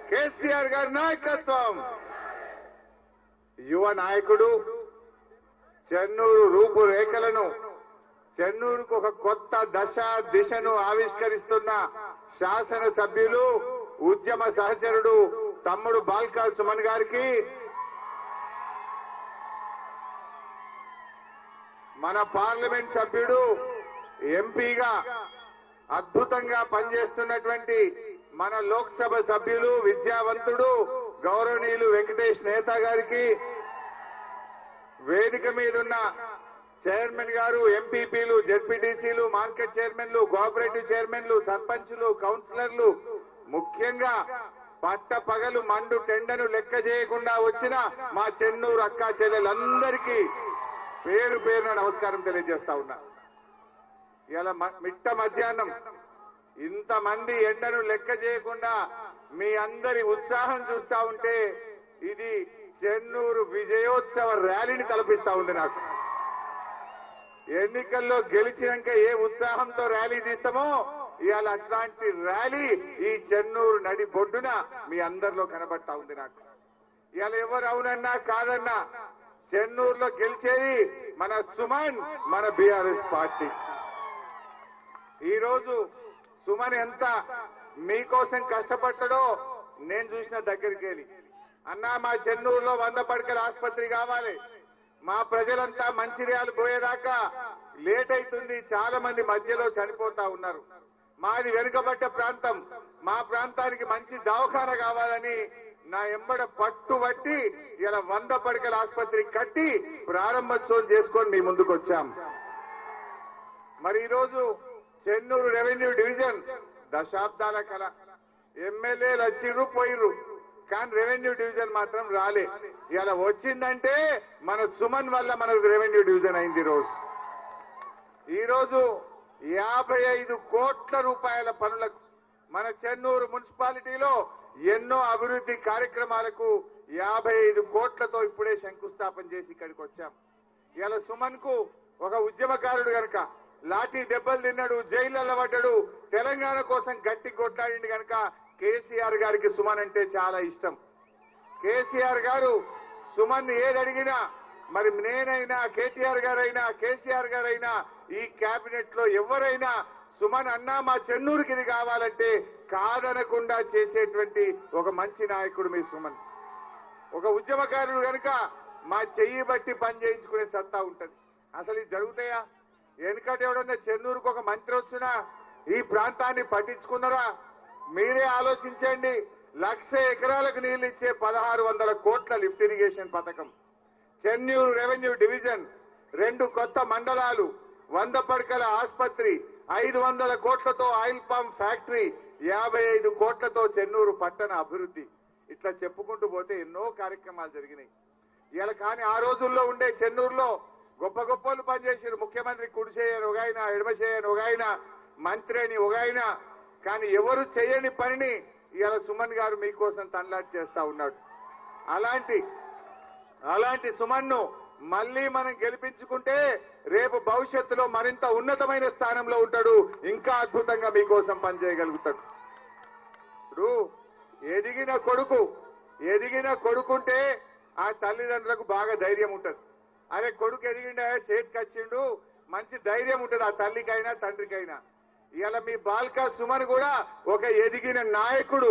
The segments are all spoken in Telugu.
కేసీఆర్ గారి నాయకత్వం యువ నాయకుడు చెన్నూరు రూపురేఖలను చెన్నూరుకు ఒక కొత్త దశ దిశను ఆవిష్కరిస్తున్న శాసన సభ్యులు ఉద్యమ సహచరుడు తమ్ముడు బాల్కా సుమన్ గారికి మన పార్లమెంట్ సభ్యుడు ఎంపీగా అద్భుతంగా పనిచేస్తున్నటువంటి మన లోక్సభ సభ్యులు విద్యావంతుడు గౌరవనీయులు వెంకటేష్ నేత గారికి వేదిక మీదున్న చైర్మన్ గారు ఎంపీపీలు జెడ్పీటీసీలు మార్కెట్ చైర్మన్లు కోఆపరేటివ్ చైర్మన్లు సర్పంచులు కౌన్సిలర్లు ముఖ్యంగా పట్ట పగలు మండు టెండను లెక్క చేయకుండా వచ్చిన మా చెన్నూరు అక్కా చెల్లెలందరికీ పేరు పేరున నమస్కారం తెలియజేస్తా ఉన్నా ఇలా మిట్ట మధ్యాహ్నం ఇంతమంది ఎండను లెక్క చేయకుండా మీ అందరి ఉత్సాహం చూస్తా ఉంటే ఇది చెన్నూరు విజయోత్సవ ర్యాలీని తలపిస్తా ఉంది నాకు ఎన్నికల్లో గెలిచినాక ఏ ఉత్సాహంతో ర్యాలీ తీస్తామో ఇవాళ అట్లాంటి ర్యాలీ ఈ చెన్నూరు నడి బొడ్డున మీ అందరిలో కనబడతా ఉంది నాకు ఇవాళ ఎవరు అవునన్నా కాదన్నా చెన్నూరులో గెలిచేది మన సుమన్ మన బీఆర్ఎస్ పార్టీ ఈ రోజు సుమన్ ఎంత మీకోసం కష్టపడ్డాడో నేను చూసిన దగ్గరికి వెళ్ళి అన్నా మా చెన్నూరులో వంద పడకల ఆసుపత్రి కావాలి మా ప్రజలంతా మంచిర్యాలు పోయేదాకా లేట్ అవుతుంది చాలా మంది మధ్యలో చనిపోతా ఉన్నారు మాది వెనుకబడ్డ ప్రాంతం మా ప్రాంతానికి మంచి దవాఖాన కావాలని నా ఎంబడ పట్టుబట్టి ఇలా వంద పడకల ఆసుపత్రి కట్టి ప్రారంభోత్సవం చేసుకొని మీ ముందుకు వచ్చాం మరి ఈరోజు చెన్నూరు రెవెన్యూ డివిజన్ దశాబ్దాల కల ఎమ్మెల్యేలు వచ్చిర్రు పోయిర్రు కానీ రెవెన్యూ డివిజన్ మాత్రం రాలే ఇలా వచ్చిందంటే మన సుమన్ వల్ల మనకు రెవెన్యూ డివిజన్ అయింది ఈ రోజు ఈ రోజు యాభై ఐదు కోట్ల రూపాయల పనులకు మన చెన్నూరు మున్సిపాలిటీలో ఎన్నో అభివృద్ధి కార్యక్రమాలకు యాభై ఐదు కోట్లతో ఇప్పుడే శంకుస్థాపన చేసి ఇక్కడికి వచ్చాం ఇలా సుమన్ కు ఒక ఉద్యమకారుడు గనక లాఠీ దెబ్బలు తిన్నాడు జైళ్ళల్లో పడ్డాడు తెలంగాణ కోసం గట్టి కొట్లాడిండు గనక కేసీఆర్ గారికి సుమన్ అంటే చాలా ఇష్టం కేసీఆర్ గారు సుమన్ ఏది అడిగినా మరి నేనైనా కేటీఆర్ గారైనా కేసీఆర్ గారైనా ఈ కేబినెట్ లో ఎవరైనా సుమన్ అన్నా మా చెన్నూరుకి ఇది కావాలంటే కాదనకుండా చేసేటువంటి ఒక మంచి నాయకుడు మీ సుమన్ ఒక ఉద్యమకారుడు కనుక మా చెయ్యి బట్టి పని చేయించుకునే సత్తా ఉంటది అసలు ఇది జరుగుతాయా వెనుకట ఎవడన్నా చెన్నూరుకు ఒక మంత్రి వచ్చినా ఈ ప్రాంతాన్ని పట్టించుకున్నారా మీరే ఆలోచించండి లక్ష ఎకరాలకు నీళ్లు ఇచ్చే పదహారు వందల కోట్ల లిఫ్ట్ ఇరిగేషన్ పథకం చెన్నూరు రెవెన్యూ డివిజన్ రెండు కొత్త మండలాలు వంద పడకల ఆసుపత్రి ఐదు వందల కోట్లతో ఆయిల్ పామ్ ఫ్యాక్టరీ యాభై ఐదు కోట్లతో చెన్నూరు పట్టణ అభివృద్ధి ఇట్లా చెప్పుకుంటూ పోతే ఎన్నో కార్యక్రమాలు జరిగినాయి ఇలా కానీ ఆ రోజుల్లో ఉండే చెన్నూరులో గొప్ప గొప్పలు పనిచేసారు ముఖ్యమంత్రి కుడి చేయని ఒక ఆయన ఎడమ చేయని ఒక ఆయన మంత్రి అని ఒక ఆయన కానీ ఎవరు చేయని పనిని ఇవాళ సుమన్ గారు మీకోసం తనలాట్ చేస్తా ఉన్నాడు అలాంటి అలాంటి సుమన్ను మళ్ళీ మనం గెలిపించుకుంటే రేపు భవిష్యత్తులో మరింత ఉన్నతమైన స్థానంలో ఉంటాడు ఇంకా అద్భుతంగా మీకోసం పనిచేయగలుగుతాడు ఇప్పుడు ఎదిగిన కొడుకు ఎదిగిన కొడుకుంటే ఆ తల్లిదండ్రులకు బాగా ధైర్యం ఉంటది అదే కొడుకు ఎదిగిండా చేతికి వచ్చిండు మంచి ధైర్యం ఉంటది ఆ తల్లికైనా తండ్రికైనా ఇవాళ మీ బాల్కా సుమన్ కూడా ఒక ఎదిగిన నాయకుడు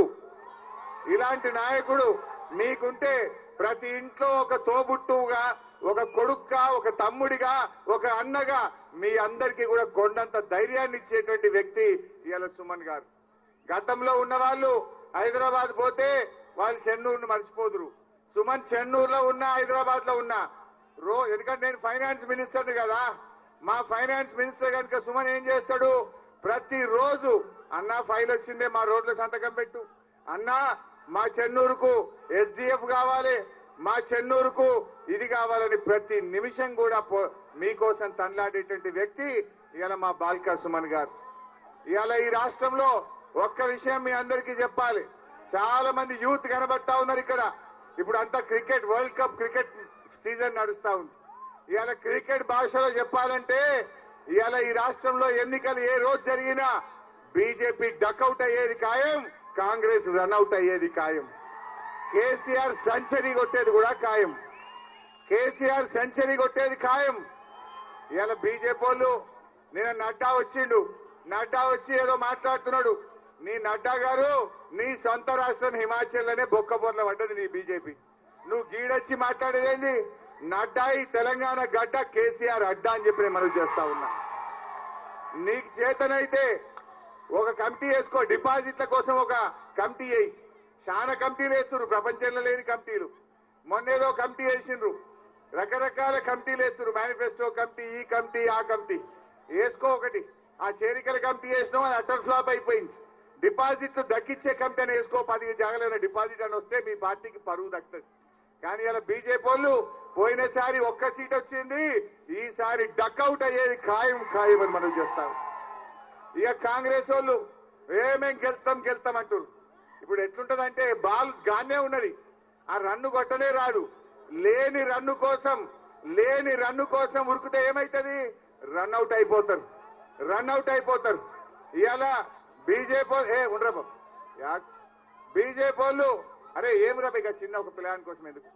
ఇలాంటి నాయకుడు మీకుంటే ప్రతి ఇంట్లో ఒక తోబుట్టువుగా ఒక కొడుక్గా ఒక తమ్ముడిగా ఒక అన్నగా మీ అందరికీ కూడా కొండంత ధైర్యాన్ని ఇచ్చేటువంటి వ్యక్తి ఇవాళ సుమన్ గారు గతంలో ఉన్న వాళ్ళు హైదరాబాద్ పోతే వాళ్ళు చెన్నూరును మర్చిపోదురు సుమన్ చెన్నూరులో ఉన్నా హైదరాబాద్ లో ఉన్నా రో ఎందుకంటే నేను ఫైనాన్స్ మినిస్టర్ని కదా మా ఫైనాన్స్ మినిస్టర్ కనుక సుమన్ ఏం చేస్తాడు ప్రతి రోజు అన్నా ఫైల్ వచ్చిందే మా రోడ్ల సంతకం పెట్టు అన్నా మా చెన్నూరుకు ఎస్డిఎఫ్ కావాలి మా చెన్నూరుకు ఇది కావాలని ప్రతి నిమిషం కూడా పో- మీకోసం తనలాడేటువంటి వ్యక్తి ఇవాళ మా బాల్కా సుమన్ గారు ఇవాళ ఈ రాష్ట్రంలో ఒక్క విషయం మీ అందరికీ చెప్పాలి చాలా మంది యూత్ కనబడతా ఉన్నారు ఇక్కడ ఇప్పుడు అంతా cricket world cup cricket season నడుస్తా ఉంది ఇవాళ క్రికెట్ భాషలో చెప్పాలంటే ఇవాళ ఈ రాష్ట్రంలో ఎన్నికలు ఏ రోజు జరిగినా బీజేపీ డకౌట్ అయ్యేది ఖాయం కాంగ్రెస్ రన్అట్ అయ్యేది ఖాయం కేసీఆర్ సెంచరీ కొట్టేది కూడా ఖాయం కేసీఆర్ సెంచరీ కొట్టేది ఖాయం ఇవాళ బీజేపీ వాళ్ళు నేను నడ్డా వచ్చిండు నడ్డా వచ్చి ఏదో మాట్లాడుతున్నాడు నీ నడ్డా గారు నీ సొంత రాష్ట్రం హిమాచల్ లోనే బొక్కబొర్ల పడ్డది నీ బీజేపీ నువ్వు గీడొచ్చి మాట్లాడేదేంది నడ్డా ఈ తెలంగాణ గడ్డ కేసీఆర్ అడ్డా అని చెప్పి నేను మనవి చేస్తా ఉన్నా నీకు చేతనైతే ఒక కమిటీ వేసుకో డిపాజిట్ల కోసం ఒక కమిటీ వేయి చాలా కమిటీలు వేస్తున్నారు ప్రపంచంలో లేని కమిటీలు మొన్నేదో కమిటీ వేసిండ్రు రకరకాల కమిటీలు వేస్తున్నారు మేనిఫెస్టో కమిటీ ఈ కమిటీ ఆ కమిటీ వేసుకో ఒకటి ఆ చేరికల కమిటీ వేసినాం అది అటర్ ఫ్లాప్ అయిపోయింది డిపాజిట్లు దక్కిచ్చే కమిటీ అని వేసుకో పది జాగలైన డిపాజిట్ అని వస్తే మీ పార్టీకి పరువు దక్కుతుంది కానీ ఇలా బీజేపీ వాళ్ళు పోయినసారి ఒక్క సీట్ వచ్చింది ఈసారి డక్అవుట్ అయ్యేది ఖాయం ఖాయం అని మనం చేస్తాం ఇక కాంగ్రెస్ వాళ్ళు ఏమేం గెలుస్తాం గెలుస్తాం అంటారు ఇప్పుడు ఎట్లుంటదంటే బాల్ గానే ఉన్నది ఆ రన్ను కొట్టనే రాదు లేని రన్ను కోసం లేని రన్ను కోసం ఉరికితే ఏమైతుంది రన్ అవుట్ అయిపోతారు రన్ అవుట్ అయిపోతారు ఇవాళ బీజేపీ ఏ ఉండరా బాబు యా- బీజేపీ వాళ్ళు అరే ఏం రా ఇక చిన్న ఒక ప్లాన్ కోసం ఎందుకు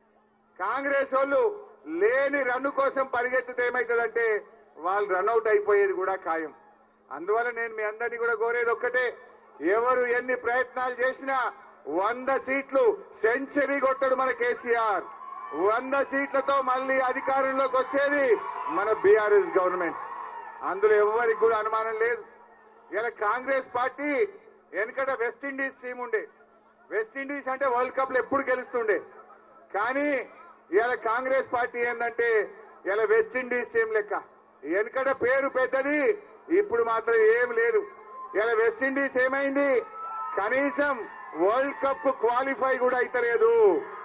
కాంగ్రెస్ వాళ్ళు లేని రన్ను కోసం పరిగెత్తితే ఏమవుతుందంటే వాళ్ళు రన్అట్ అయిపోయేది కూడా ఖాయం అందువల్ల నేను మీ అందరినీ కూడా కోరేది ఒక్కటే ఎవరు ఎన్ని ప్రయత్నాలు చేసినా వంద సీట్లు సెంచరీ కొట్టడు మన కేసీఆర్ వంద సీట్లతో మళ్ళీ అధికారంలోకి వచ్చేది మన బీఆర్ఎస్ గవర్నమెంట్ అందులో ఎవరికి కూడా అనుమానం లేదు ఇలా కాంగ్రెస్ పార్టీ వెనకట వెస్టిండీస్ టీం ఉండే వెస్టిండీస్ అంటే వరల్డ్ కప్ లో ఎప్పుడు గెలుస్తుండే కానీ ఇలా కాంగ్రెస్ పార్టీ ఏంటంటే ఇలా వెస్టిండీస్ టీం లెక్క వెనకట పేరు పెద్దది ఇప్పుడు మాత్రం ఏం లేదు ఇలా వెస్టిండీస్ ఏమైంది కనీసం వరల్డ్ కప్ క్వాలిఫై కూడా అయితలేదు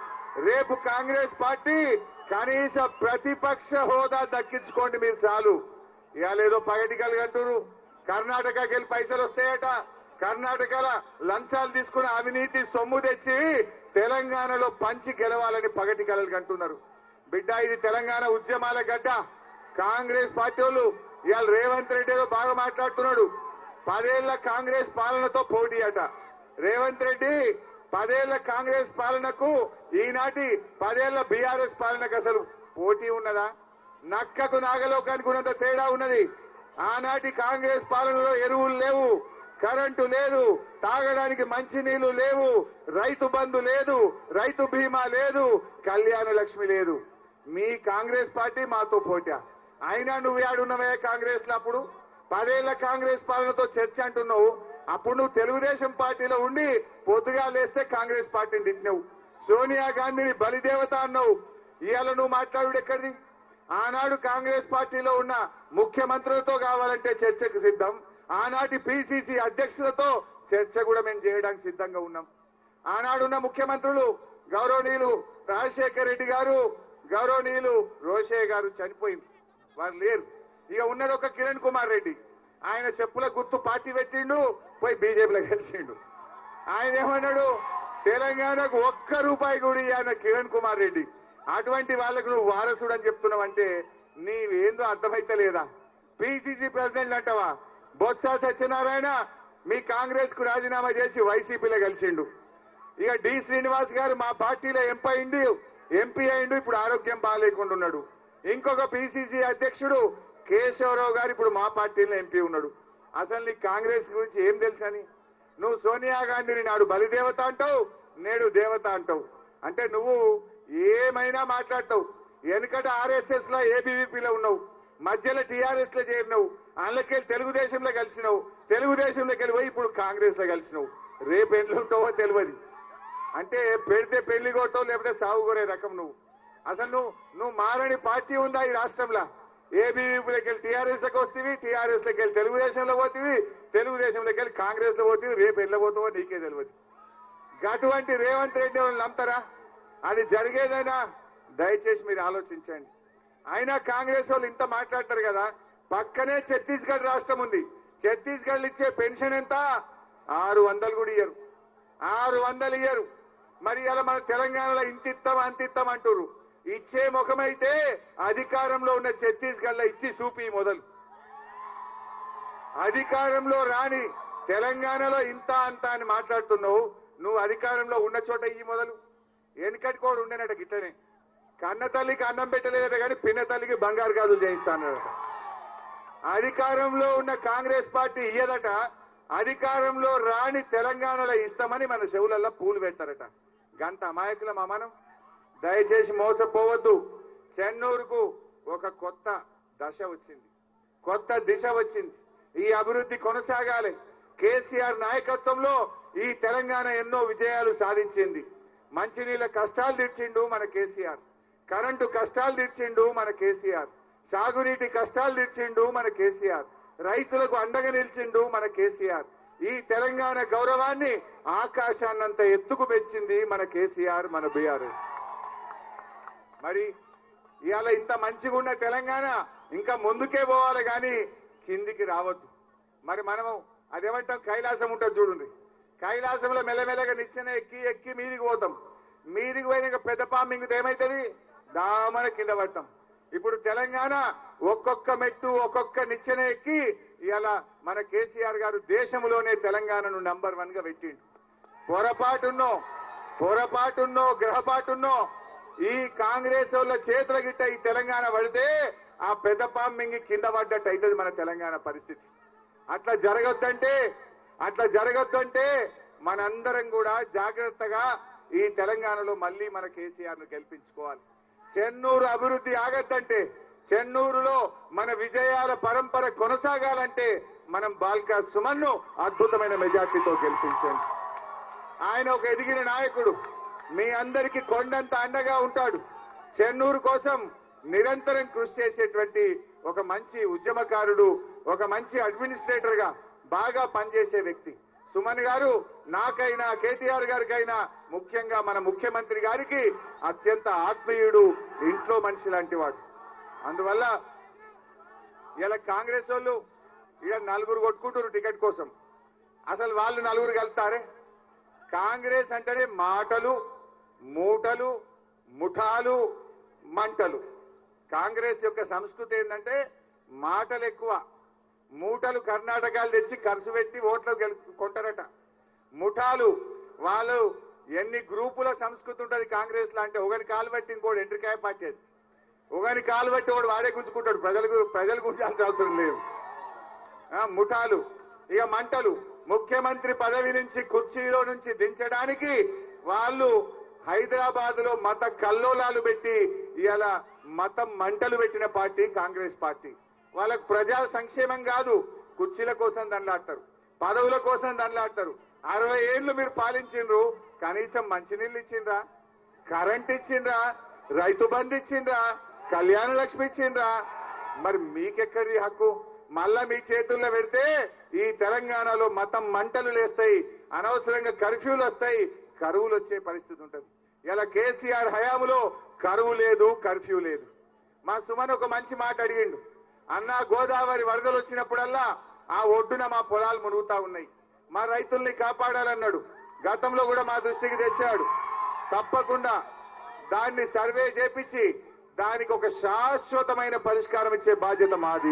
రేపు కాంగ్రెస్ పార్టీ కనీస ప్రతిపక్ష హోదా దక్కించుకోండి మీరు చాలు ఇవాళ ఏదో పగటికలు కంటున్నారు కర్ణాటకకి వెళ్ళి పైసలు వస్తాయట కర్ణాటకలో లంచాలు తీసుకుని అవినీతి సొమ్ము తెచ్చి తెలంగాణలో పంచి గెలవాలని పగటి కలలు కంటున్నారు బిడ్డ ఇది తెలంగాణ ఉద్యమాల గడ్డ కాంగ్రెస్ పార్టీ వాళ్ళు ఇవాళ రేవంత్ రెడ్డి ఏదో బాగా మాట్లాడుతున్నాడు పదేళ్ల కాంగ్రెస్ పాలనతో పోటీ అట రేవంత్ రెడ్డి పదేళ్ల కాంగ్రెస్ పాలనకు ఈనాటి పదేళ్ల బీఆర్ఎస్ పాలనకు అసలు పోటీ ఉన్నదా నక్కకు నాగలోకానికి ఉన్నంత తేడా ఉన్నది ఆనాటి కాంగ్రెస్ పాలనలో ఎరువులు లేవు కరెంటు లేదు తాగడానికి మంచినీళ్లు లేవు రైతు బంధు లేదు రైతు బీమా లేదు కళ్యాణ లక్ష్మి లేదు మీ కాంగ్రెస్ పార్టీ మాతో పోటా అయినా నువ్వు ఏడున్నవే కాంగ్రెస్ లో అప్పుడు పదేళ్ల కాంగ్రెస్ పాలనతో చర్చ అంటున్నావు అప్పుడు నువ్వు తెలుగుదేశం పార్టీలో ఉండి పొద్దుగా లేస్తే కాంగ్రెస్ పార్టీని తిట్టినావు సోనియా గాంధీని బలిదేవత అన్నావు ఇవాళ నువ్వు మాట్లాడు ఎక్కడిది ఆనాడు కాంగ్రెస్ పార్టీలో ఉన్న ముఖ్యమంత్రులతో కావాలంటే చర్చకు సిద్ధం ఆనాటి పిసిసి అధ్యక్షులతో చర్చ కూడా మేము చేయడానికి సిద్ధంగా ఉన్నాం ఆనాడున్న ముఖ్యమంత్రులు గౌరవనీయులు రాజశేఖర రెడ్డి గారు గౌరవనీయులు రోషయ్య గారు చనిపోయింది వారు లేరు ఇక ఉన్నది ఒక కిరణ్ కుమార్ రెడ్డి ఆయన చెప్పుల గుర్తు పార్టీ పెట్టిండు పోయి బీజేపీలో గెలిచిండు ఆయన ఏమన్నాడు తెలంగాణకు ఒక్క రూపాయి కూడా ఆయన కిరణ్ కుమార్ రెడ్డి అటువంటి వాళ్ళకు నువ్వు వారసుడు అని చెప్తున్నావంటే నీవేందో అర్థమైతే లేదా పిసిసి ప్రెసిడెంట్ అంటావా బొత్స సత్యనారాయణ మీ కాంగ్రెస్ కు రాజీనామా చేసి వైసీపీలో కలిసిండు ఇక డి శ్రీనివాస్ గారు మా పార్టీలో ఎంపీ అయిండు ఎంపీ అయిండు ఇప్పుడు ఆరోగ్యం బాగాలేకుండా ఉన్నాడు ఇంకొక పిసిసి అధ్యక్షుడు కేశవరావు గారు ఇప్పుడు మా పార్టీలో ఎంపీ ఉన్నాడు అసలు నీకు కాంగ్రెస్ గురించి ఏం తెలుసని నువ్వు సోనియా గాంధీని నాడు బలిదేవత అంటావు నేడు దేవత అంటావు అంటే నువ్వు ఏమైనా మాట్లాడతావు వెనుకట ఆర్ఎస్ఎస్ లో ఏబీవీపీలో ఉన్నావు మధ్యలో టీఆర్ఎస్ లో చేరినావు అందులోకెళ్ళి తెలుగుదేశంలో కలిసినావు తెలుగుదేశంలోకి వెళ్ళి పోయి ఇప్పుడు కాంగ్రెస్ లో కలిసినావు రేపు ఎట్లుంటావో తెలియదు అంటే పెడితే పెళ్లి కొట్టవు లేకపోతే సాగు కోరే రకం నువ్వు అసలు నువ్వు నువ్వు మారని పార్టీ ఉందా ఈ రాష్ట్రంలో ఏబీవీపీలోకి వెళ్ళి టీఆర్ఎస్ లోకి వస్తేవి టీఆర్ఎస్ లోకి వెళ్ళి తెలుగుదేశంలో పోతేవి తెలుగుదేశంలోకి వెళ్ళి కాంగ్రెస్ లో పోతేవి రేపు వెళ్ళబోతావో నీకే తెలియదు అటువంటి రేవంత్ రెడ్డి వాళ్ళని నమ్ముతారా అది జరిగేదైనా దయచేసి మీరు ఆలోచించండి అయినా కాంగ్రెస్ వాళ్ళు ఇంత మాట్లాడతారు కదా పక్కనే ఛత్తీస్గఢ్ రాష్ట్రం ఉంది ఛత్తీస్గఢ్ ఇచ్చే పెన్షన్ ఎంత ఆరు వందలు కూడా ఇయ్యరు ఆరు వందలు ఇయ్యరు మరి అలా మన తెలంగాణలో ఇంతిత్తం అంతిత్తం అంటారు ఇచ్చే ముఖమైతే అధికారంలో ఉన్న ఛత్తీస్గఢ్ లో ఇచ్చి చూపి మొదలు అధికారంలో రాని తెలంగాణలో ఇంత అంత అని మాట్లాడుతున్నావు నువ్వు అధికారంలో ఉన్న చోట ఈ మొదలు వెనకటి కూడా ఉండేనట గిట్లనే కన్న తల్లికి అన్నం పెట్టలేదట కానీ పిన్న తల్లికి బంగారు గాజులు చేయిస్తానట అధికారంలో ఉన్న కాంగ్రెస్ పార్టీ ఇయ్యదట అధికారంలో రాని తెలంగాణలో ఇస్తామని మన చెవులల్లో పూలు పెడతారట గంత అమాయకుల మనం దయచేసి మోసపోవద్దు చెన్నూరుకు ఒక కొత్త దశ వచ్చింది కొత్త దిశ వచ్చింది ఈ అభివృద్ధి కొనసాగాలి కేసీఆర్ నాయకత్వంలో ఈ తెలంగాణ ఎన్నో విజయాలు సాధించింది మంచినీళ్ళ కష్టాలు తీర్చిండు మన కేసీఆర్ కరెంటు కష్టాలు తీర్చిండు మన కేసీఆర్ సాగునీటి కష్టాలు తీర్చిండు మన కేసీఆర్ రైతులకు అండగా నిలిచిండు మన కేసీఆర్ ఈ తెలంగాణ గౌరవాన్ని ఆకాశాన్నంత ఎత్తుకు పెంచింది మన కేసీఆర్ మన బీఆర్ఎస్ మరి ఇవాళ ఇంత మంచిగా ఉన్న తెలంగాణ ఇంకా ముందుకే పోవాలి కానీ కిందికి రావద్దు మరి మనము అదేమంటాం కైలాసం ఉంటుంది చూడండి కైలాసంలో మెల్లమెల్లగా నిచ్చెన ఎక్కి ఎక్కి మీదికి పోతాం మీదికి పోయినాక పెద్ద పామింగ్ ఏమైతుంది దామన కింద పడతాం ఇప్పుడు తెలంగాణ ఒక్కొక్క మెట్టు ఒక్కొక్క నిచ్చెన ఎక్కి ఇవాళ మన కేసీఆర్ గారు దేశంలోనే తెలంగాణను నంబర్ వన్ గా పెట్టిండు పొరపాటున్నో పొరపాటున్నో గ్రహపాటున్నో ఈ కాంగ్రెస్ వాళ్ళ చేతుల గిట్ట ఈ తెలంగాణ పడితే ఆ పెద్ద పాంబింగి కింద పడ్డట్టు అవుతుంది మన తెలంగాణ పరిస్థితి అట్లా జరగొద్దంటే అట్లా జరగొద్దంటే మనందరం కూడా జాగ్రత్తగా ఈ తెలంగాణలో మళ్ళీ మన కేసీఆర్ ను గెలిపించుకోవాలి చెన్నూరు అభివృద్ధి ఆగద్దంటే చెన్నూరులో మన విజయాల పరంపర కొనసాగాలంటే మనం బాల్కా సుమన్ను అద్భుతమైన మెజార్టీతో గెలిపించండి ఆయన ఒక ఎదిగిన నాయకుడు మీ అందరికీ కొండంత అండగా ఉంటాడు చెన్నూరు కోసం నిరంతరం కృషి చేసేటువంటి ఒక మంచి ఉద్యమకారుడు ఒక మంచి అడ్మినిస్ట్రేటర్ గా బాగా పనిచేసే వ్యక్తి సుమన్ గారు నాకైనా కేటీఆర్ గారికైనా ముఖ్యంగా మన ముఖ్యమంత్రి గారికి అత్యంత ఆత్మీయుడు ఇంట్లో మనిషి లాంటి వాడు అందువల్ల ఇలా కాంగ్రెస్ వాళ్ళు ఇక నలుగురు కొట్టుకుంటారు టికెట్ కోసం అసలు వాళ్ళు నలుగురు కలుతారే కాంగ్రెస్ అంటేనే మాటలు మూటలు ముఠాలు మంటలు కాంగ్రెస్ యొక్క సంస్కృతి ఏంటంటే మాటలు ఎక్కువ మూటలు కర్ణాటకాలు తెచ్చి ఖర్చు పెట్టి ఓట్లు గెలు- కొంటారట ముఠాలు వాళ్ళు ఎన్ని గ్రూపుల సంస్కృతి ఉంటుంది కాంగ్రెస్ లో అంటే ఒకని కాలు బట్టి ఇంకోటి ఎంట్రికాయ పట్టేది ఒకని కాలు బట్టి ఒకడు వాడే గుంజుకుంటాడు ప్రజలకు ప్రజలు గుంజాల్సిన అవసరం లేదు ఆ, ముఠాలు ఇక మంటలు ముఖ్యమంత్రి పదవి నుంచి కుర్చీలో నుంచి దించడానికి వాళ్ళు హైదరాబాద్ లో మత కల్లోలాలు పెట్టి ఇవాళ మతం మంటలు పెట్టిన పార్టీ కాంగ్రెస్ పార్టీ వాళ్ళకు ప్రజా సంక్షేమం కాదు కుర్చీల కోసం దండలాడతారు పదవుల కోసం దండలాడతారు అరవై ఏళ్లు మీరు పాలించిండ్రు కనీసం మంచినీళ్ళు ఇచ్చిండ్రా కరెంట్ ఇచ్చిండ్రా రైతు బంధు ఇచ్చిండ్రా కళ్యాణ లక్ష్మి ఇచ్చిండ్రా మరి మీకెక్కడి హక్కు మళ్ళా మీ చేతుల్లో పెడితే ఈ తెలంగాణలో మతం మంటలు లేస్తాయి అనవసరంగా కర్ఫ్యూలు వస్తాయి కరువులు వచ్చే పరిస్థితి ఉంటుంది ఇలా కేసీఆర్ హయాములో కరువు లేదు కర్ఫ్యూ లేదు మా సుమన్ ఒక మంచి మాట అడిగిండు అన్నా గోదావరి వరదలు వచ్చినప్పుడల్లా ఆ ఒడ్డున మా పొలాలు మునుగుతా ఉన్నాయి మా రైతుల్ని కాపాడాలన్నాడు గతంలో కూడా మా దృష్టికి తెచ్చాడు తప్పకుండా దాన్ని సర్వే చేపించి దానికి ఒక శాశ్వతమైన పరిష్కారం ఇచ్చే బాధ్యత మాది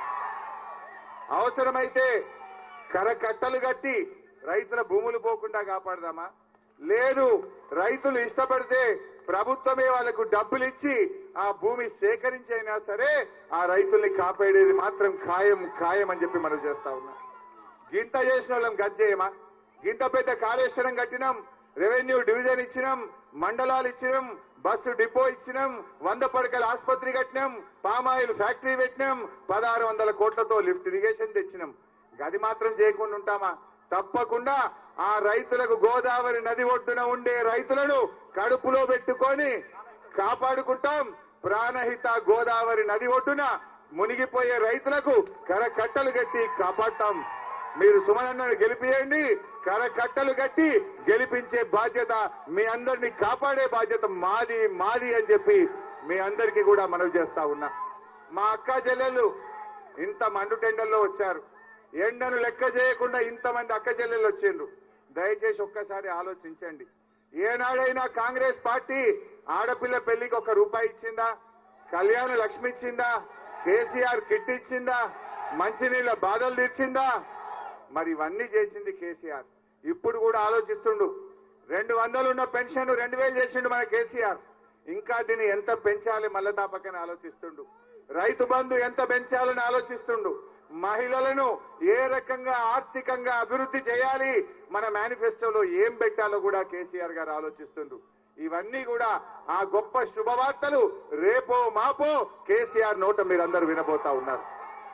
అవసరమైతే కరకట్టలు కట్టి రైతుల భూములు పోకుండా కాపాడదామా లేదు రైతులు ఇష్టపడితే ప్రభుత్వమే వాళ్లకు డబ్బులు ఇచ్చి ఆ భూమి సేకరించైనా సరే ఆ రైతుల్ని కాపాడేది మాత్రం ఖాయం ఖాయం అని చెప్పి మనం చేస్తా ఉన్నాం గింత చేసిన వాళ్ళం గజ్జేయమా గింత పెద్ద కాళేశ్వరం కట్టినాం రెవెన్యూ డివిజన్ ఇచ్చినాం మండలాలు ఇచ్చినాం బస్సు డిపో ఇచ్చినాం వంద పడకల ఆసుపత్రి కట్టినాం పామాయిల్ ఫ్యాక్టరీ పెట్టినాం పదహారు వందల కోట్లతో లిఫ్ట్ ఇరిగేషన్ తెచ్చినాం గది మాత్రం చేయకుండా ఉంటామా తప్పకుండా ఆ రైతులకు గోదావరి నది ఒడ్డున ఉండే రైతులను కడుపులో పెట్టుకొని కాపాడుకుంటాం ప్రాణహిత గోదావరి నది ఒడ్డున మునిగిపోయే రైతులకు కరకట్టలు కట్టి కాపాడతాం మీరు సుమనన్నను గెలిపియండి కరకట్టలు కట్టి గెలిపించే బాధ్యత మీ అందరినీ కాపాడే బాధ్యత మాది మాది అని చెప్పి మీ అందరికీ కూడా మనవి చేస్తా ఉన్నా మా అక్క చెల్లెళ్ళు ఇంత మండు టెండల్లో వచ్చారు ఎండను లెక్క చేయకుండా ఇంతమంది అక్క చెల్లెళ్ళు వచ్చిండ్రు దయచేసి ఒక్కసారి ఆలోచించండి ఏనాడైనా కాంగ్రెస్ పార్టీ ఆడపిల్ల పెళ్లికి ఒక రూపాయి ఇచ్చిందా కళ్యాణ లక్ష్మి ఇచ్చిందా కేసీఆర్ కిట్ ఇచ్చిందా మంచినీళ్ళ బాధలు తీర్చిందా మరి ఇవన్నీ చేసింది కేసీఆర్ ఇప్పుడు కూడా ఆలోచిస్తుండు రెండు వందలు ఉన్న పెన్షన్ రెండు వేలు చేసిండు మన కేసీఆర్ ఇంకా దీన్ని ఎంత పెంచాలి మళ్ళా తా పక్కన ఆలోచిస్తుండు రైతు బంధు ఎంత పెంచాలని ఆలోచిస్తుండు మహిళలను ఏ రకంగా ఆర్థికంగా అభివృద్ధి చేయాలి మన మేనిఫెస్టోలో ఏం పెట్టాలో కూడా కేసీఆర్ గారు ఆలోచిస్తుండు ఇవన్నీ కూడా ఆ గొప్ప శుభవార్తలు రేపో మాపో కేసీఆర్ నోట మీరందరూ వినబోతా ఉన్నారు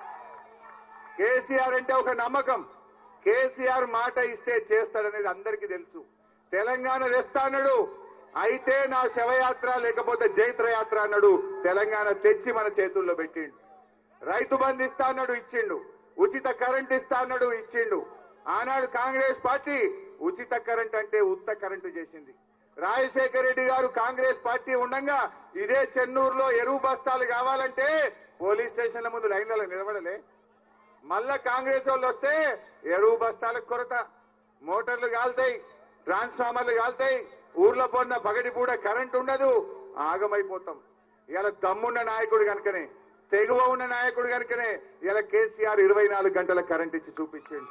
కేసీఆర్ అంటే ఒక నమ్మకం కేసీఆర్ మాట ఇస్తే చేస్తాడనేది అందరికీ తెలుసు తెలంగాణ తెస్తా అన్నాడు అయితే నా శవయాత్ర లేకపోతే జైత్రయాత్ర అన్నాడు తెలంగాణ తెచ్చి మన చేతుల్లో పెట్టిండు రైతు బంధు ఇస్తా అన్నాడు ఇచ్చిండు ఉచిత కరెంట్ ఇస్తా అన్నాడు ఇచ్చిండు ఆనాడు కాంగ్రెస్ పార్టీ ఉచిత కరెంట్ అంటే ఉత్త కరెంటు చేసింది రాజశేఖర రెడ్డి గారు కాంగ్రెస్ పార్టీ ఉండగా ఇదే చెన్నూరులో ఎరువు బస్తాలు కావాలంటే పోలీస్ స్టేషన్ల ముందు లైన్లలో నిలబడలే మళ్ళా కాంగ్రెస్ వాళ్ళు వస్తే ఎరువు బస్తాలకు కొరత మోటార్లు కాలుతాయి ట్రాన్స్ఫార్మర్లు కాలుతాయి ఊర్లో పొన్న పగటి పూట కరెంట్ ఉండదు ఆగమైపోతాం ఇలా దమ్మున్న నాయకుడు కనుకనే తెగువ ఉన్న నాయకుడు కనుకనే ఇలా కేసీఆర్ ఇరవై నాలుగు గంటల కరెంట్ ఇచ్చి చూపించిండు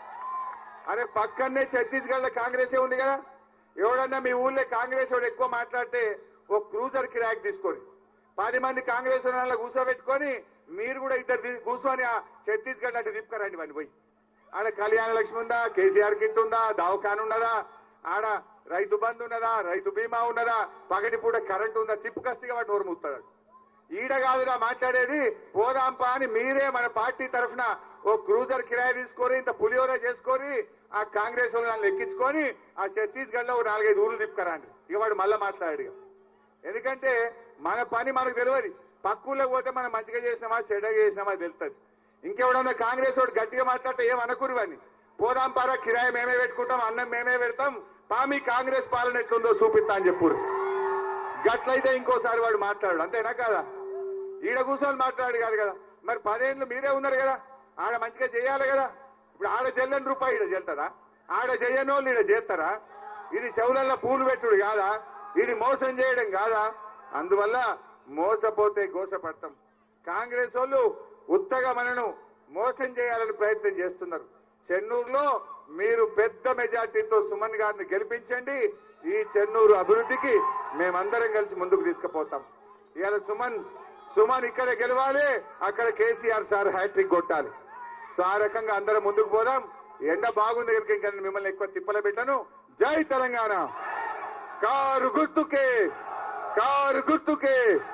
అరే పక్కనే ఛత్తీస్గఢ్ లో కాంగ్రెసే ఉంది కదా ఎవడన్నా మీ ఊళ్ళో కాంగ్రెస్ వాడు ఎక్కువ మాట్లాడితే ఓ క్రూజర్ కిరాక్ తీసుకొని పది మంది కాంగ్రెస్ వాళ్ళ కూర్చోబెట్టుకొని మీరు కూడా ఇద్దరు తీ- కూర్చొని ఆ ఛత్తీస్గఢ్ అంటే తిప్పుకరండి వాడిని పోయి ఆడ కళ్యాణ లక్ష్మి ఉందా కేసీఆర్ కిట్ ఉందా దవాఖాన ఉన్నదా ఆడ రైతు బంధు ఉన్నదా రైతు బీమా ఉన్నదా పగటి పూట కరెంట్ ఉందా తిప్పుకస్తిగా వాడు నోరు ముస్తాడు ఈడ కాదురా మాట్లాడేది పోదాంపా అని మీరే మన పార్టీ తరఫున ఓ క్రూజర్ కిరాయి తీసుకొని ఇంత పులిహోర చేసుకొని ఆ కాంగ్రెస్ వాళ్ళని ఎక్కించుకొని ఆ ఛత్తీస్గఢ్ లో నాలుగైదు ఊర్లు తిప్పుకరండి ఇక వాడు మళ్ళా మాట్లాడాడు ఇక. ఎందుకంటే మన పని మనకు తెలియదు పక్కూళ్ళకి పోతే మనం మంచిగా చేసినామా చెడ్డగా చేసినామా తెలుస్తుంది ఇంకెవడన్నా కాంగ్రెస్ వాడు గట్టిగా మాట్లాడితే ఏం అనకూరు అని పోదాం పారా కిరాయి మేమే పెట్టుకుంటాం అన్నం మేమే పెడతాం పా మీ కాంగ్రెస్ పాలన ఎట్లుందో చూపిస్తా అని చెప్పురు గట్లయితే ఇంకోసారి వాడు మాట్లాడు అంతేనా కాదా ఈడ కూర్చొని మాట్లాడు కాదు కదా మరి పదేళ్ళు మీరే ఉన్నారు కదా ఆడ మంచిగా చేయాలి కదా ఇప్పుడు ఆడ చెల్లని రూపాయి ఈడ చేస్తారా ఆడ చెయ్యనోళ్ళు ఈడ చేస్తారా ఇది చెవులల్లో పూలు పెట్టుడు కాదా ఇది మోసం చేయడం కాదా అందువల్ల మోసపోతే గోసపడతాం కాంగ్రెస్ వాళ్ళు ఉత్తగా మనను మోసం చేయాలని ప్రయత్నం చేస్తున్నారు చెన్నూరులో మీరు పెద్ద మెజార్టీతో సుమన్ గారిని గెలిపించండి ఈ చెన్నూరు అభివృద్ధికి మేమందరం కలిసి ముందుకు తీసుకుపోతాం ఇవాళ సుమన్ సుమన్ ఇక్కడ గెలవాలి అక్కడ కేసీఆర్ సార్ హ్యాట్రిక్ కొట్టాలి సో ఆ రకంగా అందరం ముందుకు పోదాం ఎండ బాగుంది కనుక ఇంకా నేను మిమ్మల్ని ఎక్కువ తిప్పల పెట్టాను జై తెలంగాణ కారు గుర్తుకే కారు గుర్తుకే